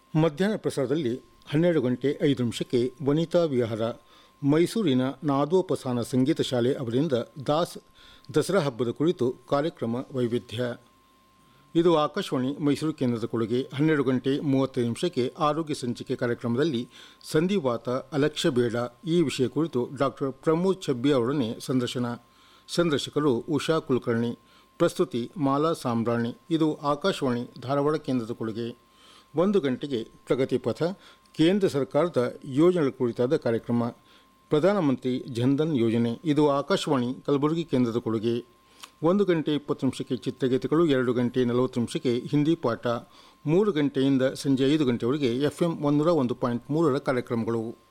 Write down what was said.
ಮಧ್ಯಾಹ್ನ ಪ್ರಸಾರದಲ್ಲಿ ಹನ್ನೆರಡು ಗಂಟೆ ಐದು ನಿಮಿಷಕ್ಕೆ ವನಿತಾ ವಿಹಾರ ಮೈಸೂರಿನ ನಾದೋಪಸಾನ ಸಂಗೀತ ಶಾಲೆ ಅವರಿಂದ ದಾಸ್ ದಸರಾ ಹಬ್ಬದ ಕುರಿತು ಕಾರ್ಯಕ್ರಮ ವೈವಿಧ್ಯ ಇದು ಆಕಾಶವಾಣಿ ಮೈಸೂರು ಕೇಂದ್ರದ ಕೊಡುಗೆ ಹನ್ನೆರಡು ಗಂಟೆ ಮೂವತ್ತೈದು ನಿಮಿಷಕ್ಕೆ ಆರೋಗ್ಯ ಸಂಚಿಕೆ ಕಾರ್ಯಕ್ರಮದಲ್ಲಿ ಸಂಧಿವಾತ ಅಲಕ್ಷ್ಯ ಬೇಡ ಈ ವಿಷಯ ಕುರಿತು ಡಾಕ್ಟರ್ ಪ್ರಮೋದ್ ಛಬ್ಬಿ ಅವರೊಡನೆ ಸಂದರ್ಶನ ಸಂದರ್ಶಕರು ಉಷಾ ಕುಲಕರ್ಣಿ ಪ್ರಸ್ತುತಿ ಮಾಲಾ ಸಾಂಬ್ರಾಣಿ ಇದು ಆಕಾಶವಾಣಿ ಧಾರವಾಡ ಕೇಂದ್ರದ ಕೊಡುಗೆ ಒಂದು ಗಂಟೆಗೆ ಪ್ರಗತಿ ಪಥ ಕೇಂದ್ರ ಸರ್ಕಾರದ ಯೋಜನೆಗಳ ಕುರಿತಾದ ಕಾರ್ಯಕ್ರಮ ಪ್ರಧಾನಮಂತ್ರಿ ಜನ್ಧನ್ ಯೋಜನೆ ಇದು ಆಕಾಶವಾಣಿ ಕಲಬುರಗಿ ಕೇಂದ್ರದ ಕೊಡುಗೆ ಒಂದು ಗಂಟೆ ಇಪ್ಪತ್ತು ನಿಮಿಷಕ್ಕೆ ಚಿತ್ರಗೀತೆಗಳು ಎರಡು ಗಂಟೆ ನಲವತ್ತು ನಿಮಿಷಕ್ಕೆ ಹಿಂದಿ ಪಾಠ ಮೂರು ಗಂಟೆಯಿಂದ ಸಂಜೆ ಐದು ಗಂಟೆವರೆಗೆ ಎಫ್ ಎಂ ಒಂದೂರ ಒಂದು ಪಾಯಿಂಟ್ ಮೂರರ ಕಾರ್ಯಕ್ರಮಗಳು